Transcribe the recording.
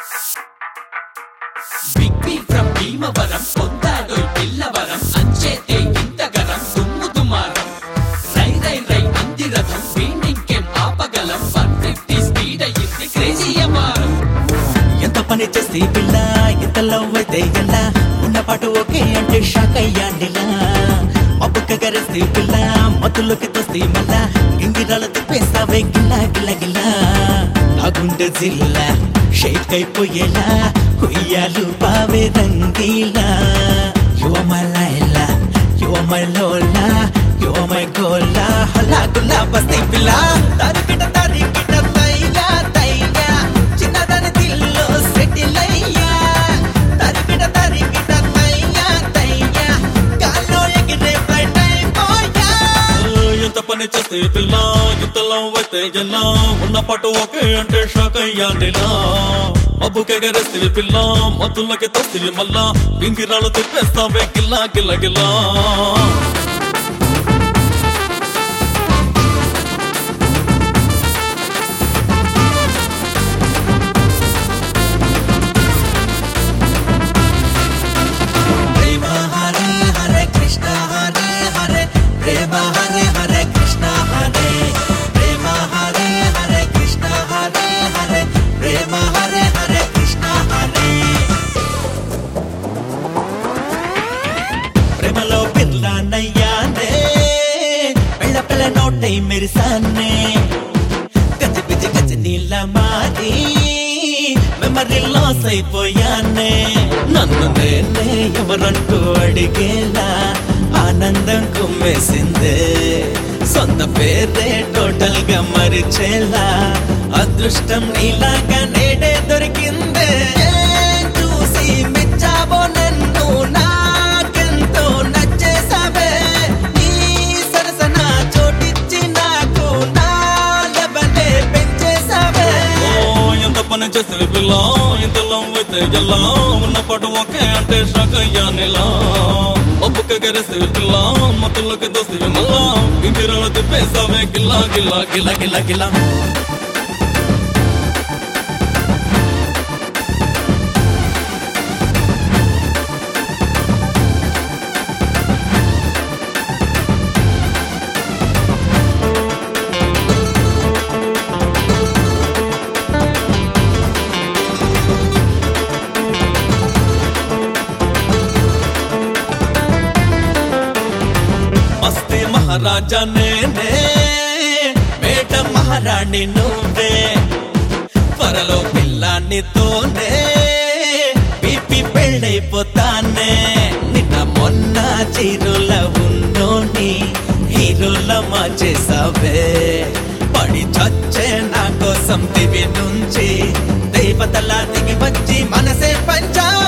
big B from Bhimavaram పొందాడో పిల్లవరం అంచేతే ఇంతగరం దుమ్ము దుమారం రై రై రై అంది రథం వీణింకేం ఆపగలం వన్ ఫిఫ్టీ స్పీడ్ అయ్యింది క్రేజీ అమారం ఎంత పని చేసి పిల్ల ఎంత లవ్ అయితే ఎలా ఉన్న పాటు ఓకే అంటే షాక్ అయ్యాండిలా మబ్బుక్క గరిసి పిల్ల మత్తులోకి తోసి మళ్ళా గింగిరాలు తిప్పేస్తావే గిల్లా గిల్ల గిల్లా నా గుండె జిల్లా షేక్ అయిపోయేలా ఉయ్యాలు పావే రంగీలా యువ మలైలా యువ మై లోలా యువ మై గోలా హలా గుల్లా బస్తీ పిల్ల తరికిట తరికిట తయ్యా తయ్యా చిన్నదాని దిల్లో సెటిల్ అయ్యా తరికిట తరికిట తయ్యా తయ్యా గాల్లో ఎగిరే ఫ్లైట్ అయిపోయా ఎంత పని చేస్తే పిల్ల ఎంత లవ్ అయితే ఎలా ఉన్న పాటు ఒకే అంటే షాక్ అయ్యానిలా మబ్బుకెగరేస్తే పిల్ల మత్తులకి తస్తివి మళ్ళా పింగిరాలు తిప్పేస్తావే గిల్లా గిల్ల గిల్లా ప్రేమ హరే హరే కృష్ణ హరే హరే ప్రేమ హరే హరే కృష్ణ హరే ప్రేమ హరే హరే కృష్ణ హరే హరే ప్రేమ హరే హరే కృష్ణ హరే ప్రేమలో పిల్లనయ్యానే పెళ్ళ పిల్ల నోటై మెరిసానే గజ బిజ గజ నీళ్ళ మారి మెమరీ లాస్ అయిపోయానే నన్ను నేనే ఎవరంటూ అడిగేలా ఆనందం కుమ్మేసిందే సొంత పేరే టోటల్ గా మరిచేలా అదృష్టం నీలాగా నేడే దొరికిందే ఏం చూసి మెచ్చావో నన్ను నాకెంతో నచ్చేసావే నీ సరసన చోటిచ్చి నాకు నా లెవెలే పెంచేసావే ఓ ఎంత పని చేస్తే పిల్ల ఎంత లవ్ అయితే ఎలా ఉన్న పాటు ఒకే అంటే షాక్ అయ్యానిలా మబ్బుకెగరేస్తే పిల్ల మత్తులకి తస్తివి మళ్ళా పింగిరాలు తిప్పేస్తావే గిల్లా గిల్లా గిల్ల గిల్ల గిల్ల మస్తే మహారాజా నేనే మేట మహారాణి నువ్వే త్వరలో పిల్లానితోనే పిపి పెళ్ళైపోతానే నిన్న మొన్న చీరుల ఉన్నోని హీరోల మార్చేసావే పడి చచ్చే నా కోసం దివి నుంచి దేవతలా దిగి వచ్చి మనసే పంచా